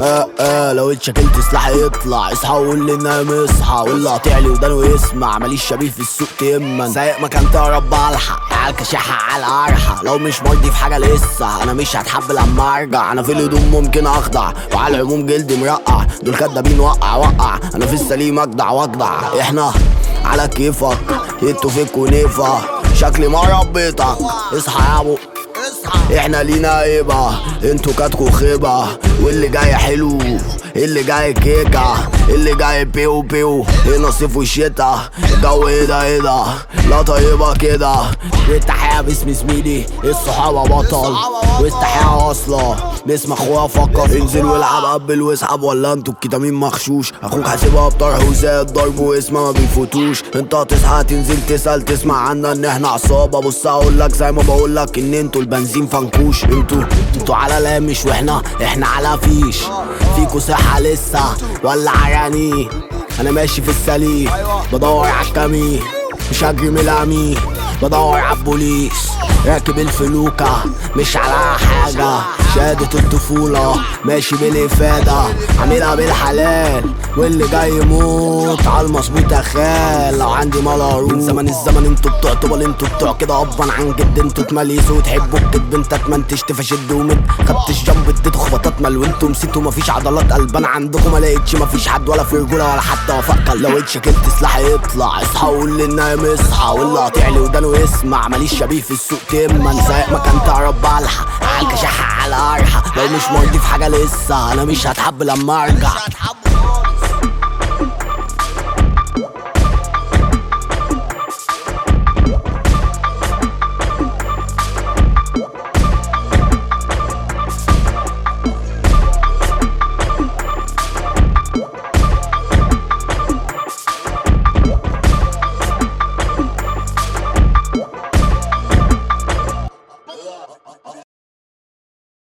اه اه لو اتشكلت سلاح يطلع اصحى وقول لي نايم اصحى واللي قاطع لي ودانه يسمع ماليش شبيه في السوق تيمن سايق مكان تهرب بلحق عيال كشحة على القرحة لو مش مرضي في حاجة لسه انا مش هتحب لما ارجع انا في الهدوم ممكن اخضع وعلى العموم جلدي مرقع دول كدابين وقع وقع انا في السليم اجدع واجدع احنا على كيفك انتوا فيك ونيفا شكلي ما ربيتك اصحى يا ابو احنا لينا هيبة انتوا كاتكوا خيبة واللي جاي حلو اللي جاي كيكة اللي جاي بيو بيو هنا صيف وشتا الجو ايه ده ايه ده لا طيبة كده والتحية باسم زميلي الصحابة بطل والتحية واصلة باسم اخويا فكر انزل والعب قبل واسحب ولا انتوا الكتامين مخشوش اخوك حاسبها بطرح وزاد ضرب واسمه ما بيفوتوش انت هتصحى تنزل تسأل تسمع عنا ان احنا عصابة بص اقول لك زي ما بقول لك ان انتوا البنزين فنكوش انتوا انتوا على لامش واحنا احنا على فيش فيكوا صحة لسه ولا عراني انا ماشي في السليم بدور على الكمين مش هجري من الامين بدور على البوليس راكب الفلوكة مش على حاجة شهادة الطفولة ماشي بالإفادة عاملها بالحلال واللي جاي يموت على المظبوط يا خال لو عندي مال اروح من زمن الزمن انتوا بتوع طبل انتوا بتوع كده ابا عن جد انتوا تمليسوا وتحبوا الكدب انت تمنتش تفشد ومد خدت الجنب اديت خبطات مال وانتوا نسيتوا مفيش عضلات قلبان عندكم ما لقيتش مفيش حد ولا في رجوله ولا حتى وفاء لو اتشكلت سلاح يطلع اصحى وقول لي النايم اصحى واللي قاطع لي ودانه يسمع ماليش شبيه في السوق تمن سايق مكان تعرف بلحق عالكة شحة على قرحة لو مش مرضي في حاجة لسه انا مش هتحب لما ارجع